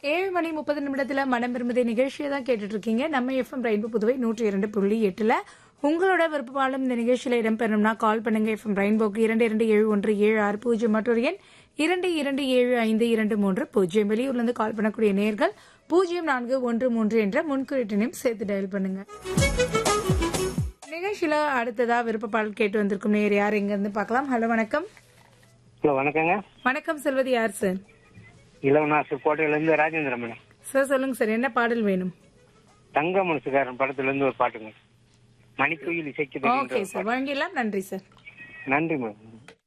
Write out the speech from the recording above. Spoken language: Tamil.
ஏழு மணி முப்பது நிமிடத்துல மனம் விரும்புதே நிகழ்ச்சியை தான் கேட்டுட்டு இருக்கீங்க நம்ம எஃப்எம் ரெயின்போ புதுவை நூற்றி இரண்டு புள்ளி எட்டுல உங்களோட விருப்பமாலும் இந்த நிகழ்ச்சியில இடம்பெறணும்னா கால் பண்ணுங்க எஃப்எம் ரெயின்போக்கு இரண்டு இரண்டு ஏழு ஒன்று ஏழு ஆறு பூஜ்ஜியம் மற்றொரு எண் இரண்டு இரண்டு ஏழு ஐந்து இரண்டு மூன்று பூஜ்ஜியம் வெளியூர்ல இருந்து கால் பண்ணக்கூடிய நேர்கள் பூஜ்ஜியம் நான்கு ஒன்று மூன்று என்ற முன்குறிட்டினையும் சேர்த்து டயல் பண்ணுங்க நிகழ்ச்சியில அடுத்ததா விருப்ப பாடல் கேட்டு வந்திருக்கும் நேர் யார் எங்க இருந்து பார்க்கலாம் ஹலோ வணக்கம் ஹலோ வணக்கங்க வணக்கம் செல்வது யார் சார் இளவனாசு கோட்டையிலேருந்து ராஜேந்திர மேடம் சார் சொல்லுங்க சார் என்ன பாடல் வேணும் தங்க மனசுக்காரன் படத்துல இருந்து ஒரு பாட்டுங்க மணிக்குயில் இசைக்குது ஓகே சார் வழங்கிடலாம் நன்றி சார் நன்றி மேடம்